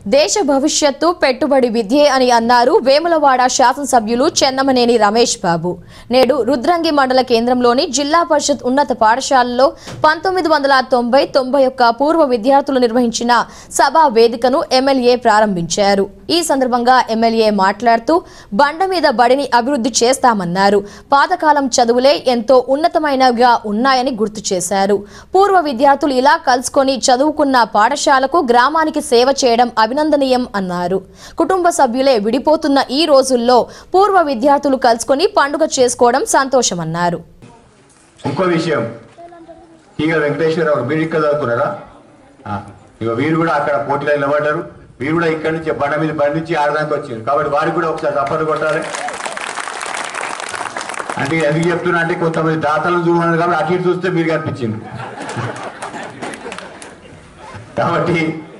దేశ భవిష్యత్తు పెట్టుబడి విద్యే అని అన్నారు వేములవాడ శాసనసభ్యులు చెన్నమనేని రమేష్ బాబు నేడు రుద్రంగి మండల కేంద్రంలోని జిల్లా పరిషత్ ఉన్నత పాఠశాలలో పంతొమ్మిది వందల తొంభై తొంభై ఒక్క పూర్వ విద్యార్థులు నిర్వహించిన సభా వేదికను ఎమ్మెల్యే ప్రారంభించారు ఈ సందర్భంగా ఎమ్మెల్యే మాట్లాడుతూ బండ మీద బడిని అభివృద్ధి చేస్తామన్నారు పాతకాలం చదువులే ఎంతో ఉన్నతమైనవిగా ఉన్నాయని గుర్తు చేశారు పూర్వ విద్యార్థులు ఇలా కలుసుకొని చదువుకున్న పాఠశాలకు గ్రామానికి సేవ చేయడం అభినందనీయం అన్నారు కుటుంబ సభ్యులే విడిపోతున్న ఈ రోజుల్లో పూర్వ విద్యార్థులు కలుసుకొని పండుగ చేసుకోవడం సంతోషమన్నారు ఇంకో విషయం ఈగ వెంకటేశ్వరరావు మీరు ఇక్కడ చదువుకున్నారా ఆ, ఇక వీరు కూడా అక్కడ పోటీలో నిలబడ్డారు వీరు కూడా ఇక్కడ నుంచి బండ మీద బండి నుంచి ఆడడానికి వచ్చారు కాబట్టి వారికి కూడా ఒకసారి తప్పని కొట్టాలి అంటే ఎందుకు చెప్తున్నా అంటే కొంతమంది దాతలను చూడమన్నారు కాబట్టి అటు ఇటు చూస్తే మీరు కనిపించింది కాబట్టి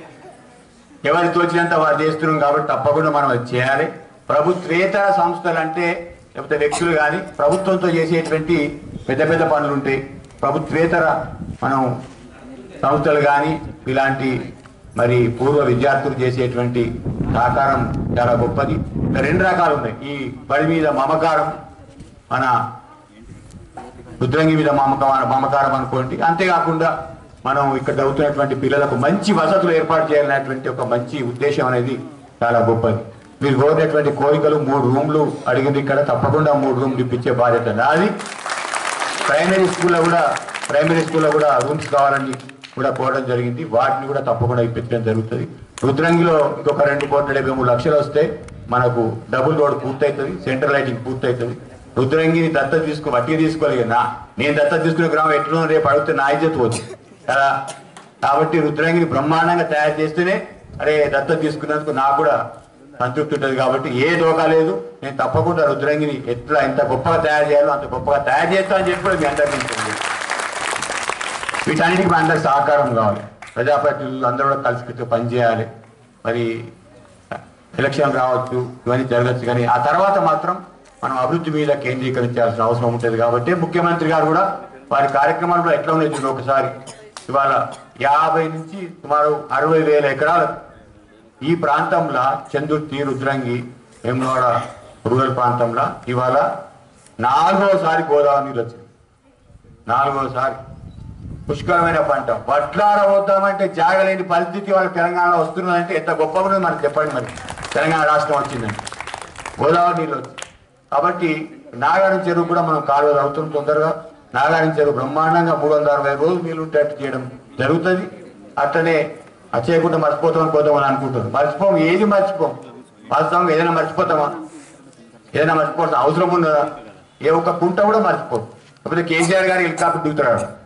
ఎవరి తోచినంత వారు చేస్తున్నాం కాబట్టి తప్పకుండా మనం అది చేయాలి ప్రభుత్వేతర సంస్థలు అంటే లేకపోతే వ్యక్తులు కానీ ప్రభుత్వంతో చేసేటువంటి పెద్ద పెద్ద పనులు ఉంటాయి ప్రభుత్వేతర మనం సంస్థలు కానీ ఇలాంటి మరి పూర్వ విద్యార్థులు చేసేటువంటి సహకారం చాలా గొప్పది ఇంకా రెండు రకాలు ఉన్నాయి ఈ బడి మీద మమకారం మన రుద్రంగి మీద మమకారం మమకారం అనుకోండి అంతేకాకుండా మనం ఇక్కడ చదువుతున్నటువంటి పిల్లలకు మంచి వసతులు ఏర్పాటు చేయాలనేటువంటి ఒక మంచి ఉద్దేశం అనేది చాలా గొప్పది మీరు కోరినటువంటి కోరికలు మూడు రూమ్లు అడిగింది ఇక్కడ తప్పకుండా మూడు రూమ్లు ఇప్పించే బాధ్యత నాది ప్రైమరీ స్కూల్లో కూడా ప్రైమరీ స్కూల్లో కూడా రూమ్స్ కావాలని కూడా కోరడం జరిగింది వాటిని కూడా తప్పకుండా ఇప్పించడం జరుగుతుంది రుద్రంగిలో ఇంకొక రెండు కోట్ల డెబ్బై మూడు లక్షలు వస్తే మనకు డబుల్ రోడ్ పూర్తవుతుంది సెంట్రల్ లైటింగ్ పూర్తవుతుంది రుద్రంగిని దత్తత తీసుకో వట్టిగా తీసుకోవాలి నా నేను దత్తత తీసుకునే గ్రామం ఎట్లా రేపు అడిగితే నా ఇజ్జత్ పోతుంది కదా కాబట్టి రుద్రంగిని బ్రహ్మాండంగా తయారు చేస్తేనే అరే దత్తత తీసుకున్నందుకు నాకు కూడా సంతృప్తి ఉంటుంది కాబట్టి ఏ దోకా లేదు నేను తప్పకుండా రుద్రంగిని ఎట్లా ఎంత గొప్పగా తయారు చేయాలో అంత గొప్పగా తయారు చేస్తా అని చెప్పి కూడా మీ అందరికీ ఉంటుంది వీటన్నిటికీ మన అందరికి సహకారం కావాలి ప్రజాప్రతినిధులు అందరూ కూడా కలిసి పనిచేయాలి మరి ఎలక్షన్ రావచ్చు ఇవన్నీ జరగచ్చు కానీ ఆ తర్వాత మాత్రం మనం అభివృద్ధి మీద కేంద్రీకరించాల్సిన అవసరం ఉంటుంది కాబట్టి ముఖ్యమంత్రి గారు కూడా వారి కార్యక్రమాలు కూడా ఎట్లా ఉన్నాయి చూడండి ఒకసారి ఇవాళ యాభై నుంచి సుమారు అరవై వేల ఎకరాలు ఈ ప్రాంతంలో చందుర్తి రుద్రంగి వేములవాడ రూరల్ ప్రాంతంలో ఇవాళ నాలుగోసారి గోదావరి నీళ్ళు వచ్చింది నాలుగోసారి పుష్కరమైన పంట వడ్లార పోతామంటే జాగలేని పరిస్థితి వాళ్ళ తెలంగాణలో వస్తున్నదంటే ఎంత గొప్పగా ఉన్నది మనకు చెప్పండి మరి తెలంగాణ రాష్ట్రం వచ్చిందండి గోదావరి నీళ్ళు వచ్చి కాబట్టి నాగారం చెరువు కూడా మనం కాలువ అవుతుంది తొందరగా నాగారం చెరువు బ్రహ్మాండంగా మూడు వందల అరవై రోజులు నీళ్ళు ఉండేట్టు చేయడం జరుగుతుంది అట్లనే అది చేయకుండా మర్చిపోతామని పోతామని అనుకుంటున్నాం మర్చిపోం ఏది మర్చిపోం వాస్తవం ఏదైనా మర్చిపోతామా ఏదైనా మర్చిపోతాం అవసరం ఉన్నదా ఏ ఒక్క కుంట కూడా మర్చిపోం కాకపోతే కేసీఆర్ గారు హెలికాప్టర్ దిగుతాడు